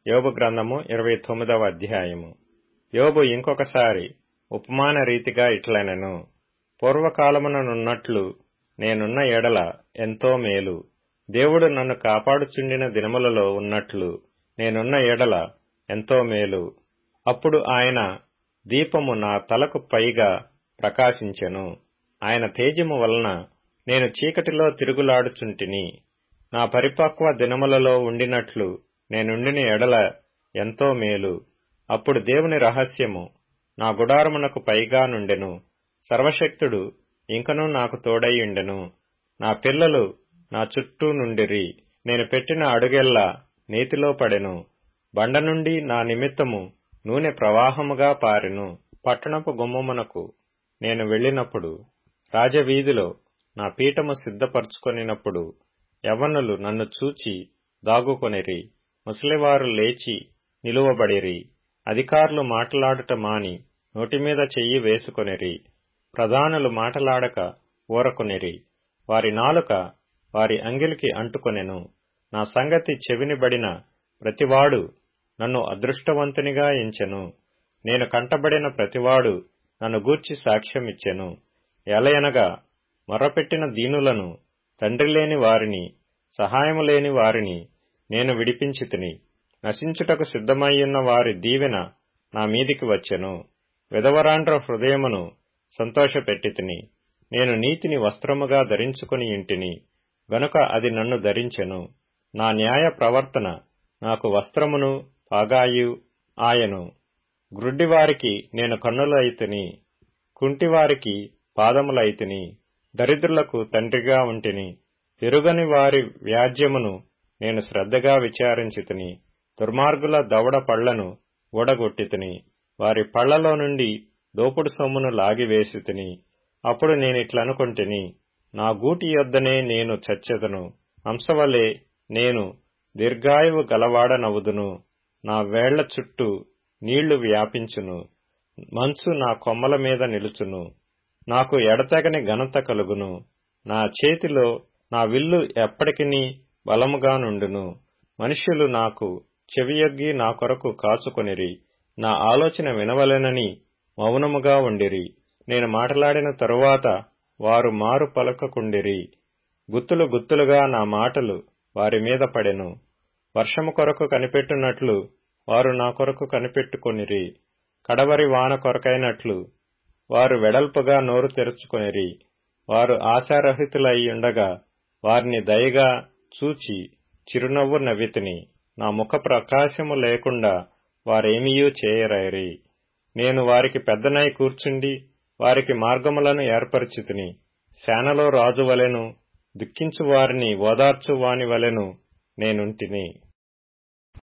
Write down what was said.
యోబు గ్రంథము ఇరవై తొమ్మిదవ అధ్యాయము యోబు ఇంకొకసారి ఉపమాన రీతిగా ఇట్లనెను పూర్వకాలముననున్నట్లు నేనున్న ఎడల ఎంతో మేలు దేవుడు నన్ను కాపాడుచుండిన దినములలో ఉన్నట్లు నేనున్న ఎడల ఎంతో మేలు అప్పుడు ఆయన దీపము నా తలకు పైగా ప్రకాశించెను ఆయన తేజము వలన నేను చీకటిలో తిరుగులాడుచుంటిని నా పరిపక్వ దినములలో ఉండినట్లు నేనుండిన ఎడల ఎంతో మేలు అప్పుడు దేవుని రహస్యము నా గుడారమునకు పైగా నుండెను సర్వశక్తుడు ఇంకనూ నాకు తోడైయుండెను నా పిల్లలు నా చుట్టూ నుండిరి నేను పెట్టిన అడుగెల్లా నీతిలో పడెను బండ నుండి నా నిమిత్తము నూనె ప్రవాహముగా పారెను పట్టణపు గుమ్మమునకు నేను వెళ్ళినప్పుడు రాజవీధిలో నా పీఠము సిద్ధపరచుకొనినప్పుడు యవనులు నన్ను చూచి దాగుకొనిరి ముసలివారు లేచి నిలువబడిరి అధికారులు మాట్లాడుట మాని నోటిమీద చెయ్యి వేసుకొనిరి ప్రధానులు మాటలాడక ఊరకొనిరి వారి నాలుక వారి అంగిలికి అంటుకొనెను నా సంగతి చెవినిబడిన ప్రతివాడు నన్ను అదృష్టవంతునిగా ఎంచెను నేను కంటబడిన ప్రతివాడు నన్ను గూర్చి సాక్ష్యమిచ్చెను ఎలయనగా మొర్రపెట్టిన దీనులను తండ్రి లేని వారిని సహాయము లేని వారిని నేను విడిపించితిని నశించుటకు సిద్ధమయ్యున్న వారి దీవెన నా మీదికి వచ్చెను విధవరాండ్ర హృదయమును సంతోషపెట్టితిని నేను నీతిని వస్త్రముగా ధరించుకుని ఇంటిని గనుక అది నన్ను ధరించెను నా న్యాయ ప్రవర్తన నాకు వస్త్రమును పాగాయు ఆయను గ్రుడ్డివారికి నేను కన్నులైతిని కుంటివారికి పాదములైతిని దరిద్రులకు తండ్రిగా ఉంటిని ఎరుగని వారి వ్యాజ్యమును నేను శ్రద్ధగా విచారించితిని దుర్మార్గుల దవడ పళ్లను ఊడగొట్టితిని వారి పళ్లలో నుండి దోపుడు సొమ్మును లాగివేసితిని అప్పుడు నేనిట్లనుకొంటిని నా గూటి యొద్దనే నేను చచ్చెదను హంసవలే నేను దీర్ఘాయువు గలవాడనవుదును నా వేళ్ల చుట్టూ నీళ్లు వ్యాపించును మంచు నా కొమ్మల మీద నిలుచును నాకు ఎడతెగని ఘనత కలుగును నా చేతిలో నా విల్లు ఎప్పటికినీ బలముగా నుండును మనుష్యులు నాకు చెవియొగ్గి నా కొరకు కాచుకొనిరి నా ఆలోచన వినవలెనని మౌనముగా ఉండిరి నేను మాట్లాడిన తరువాత వారు మారు పలకకుండిరి గుత్తులు గుత్తులుగా నా మాటలు వారి మీద పడెను వర్షము కొరకు కనిపెట్టునట్లు వారు నా కొరకు కనిపెట్టుకొనిరి కడవరి వాన కొరకైనట్లు వారు వెడల్పుగా నోరు తెరుచుకొనిరి వారు ఆశారహితులయ్యుండగా వారిని దయగా చూచి చిరునవ్వు నవ్వితిని నా ముఖ ప్రకాశము లేకుండా వారేమియూ చేయరైరి నేను వారికి పెద్దనై కూర్చుండి వారికి మార్గములను ఏర్పరిచితిని సేనలో రాజు వలెను దుఃఖించు వారిని ఓదార్చు వాని వలెను నేనుంటిని